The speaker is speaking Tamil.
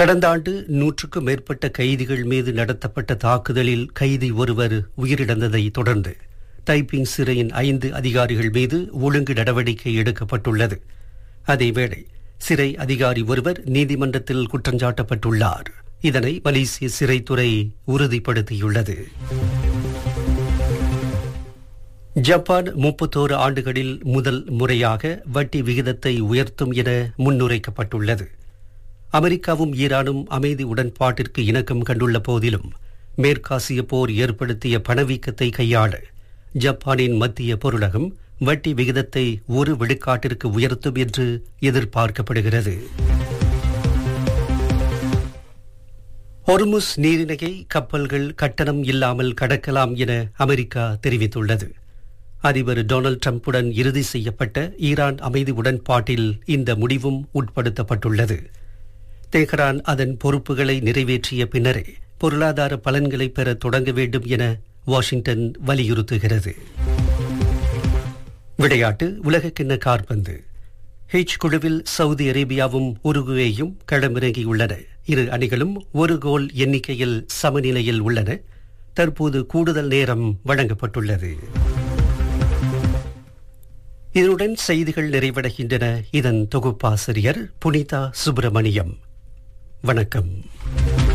கடந்த ஆண்டு நூற்றுக்கும் மேற்பட்ட கைதிகள் மீது நடத்தப்பட்ட தாக்குதலில் கைதி ஒருவர் உயிரிழந்ததை தொடர்ந்து டைப்பிங் சிறையின் ஐந்து அதிகாரிகள் மீது ஒழுங்கு நடவடிக்கை எடுக்கப்பட்டுள்ளது அதேவேளை சிறை அதிகாரி ஒருவர் நீதிமன்றத்தில் குற்றஞ்சாட்டப்பட்டுள்ளார் இதனை மலேசிய சிறைத்துறை உறுதிப்படுத்தியுள்ளது ஜப்பான் முப்பத்தோரு ஆண்டுகளில் முதல் முறையாக வட்டி விகிதத்தை உயர்த்தும் என முன்னுரைக்கப்பட்டுள்ளது அமெரிக்காவும் ஈரானும் அமைதி உடன்பாட்டிற்கு இணக்கம் கண்டுள்ள போதிலும் மேற்காசிய போர் ஏற்படுத்திய பணவீக்கத்தை கையாள ஜப்பானின் மத்திய பொருளகம் வட்டி விகிதத்தை ஒரு விழுக்காட்டிற்கு உயர்த்தும் என்று எதிர்பார்க்கப்படுகிறது ஹொர்முஸ் நீரிணையை கப்பல்கள் கட்டணம் இல்லாமல் கடக்கலாம் என அமெரிக்கா தெரிவித்துள்ளது அதிபர் டொனால்டு டிரம்புடன் இறுதி செய்யப்பட்ட ஈரான் அமைதி உடன்பாட்டில் இந்த முடிவும் உட்படுத்தப்பட்டுள்ளது தெஹ்ரான் அதன் பொறுப்புகளை நிறைவேற்றிய பின்னரே பொருளாதார பலன்களை பெற தொடங்க வேண்டும் என வாஷிங்டன் வலியுறுத்துகிறது விளையாட்டு உலகக்கிண்ண கார்பந்து ஹெச் குழுவில் சவுதி அரேபியாவும் உருகுவேயும் களமிறங்கியுள்ளன இரு அணிகளும் ஒரு கோல் எண்ணிக்கையில் சமநிலையில் உள்ளன தற்போது கூடுதல் நேரம் வழங்கப்பட்டுள்ளது இதனுடன் செய்திகள் நிறைவடைகின்றன இதன் தொகுப்பாசிரியர் புனிதா சுப்பிரமணியம் வணக்கம்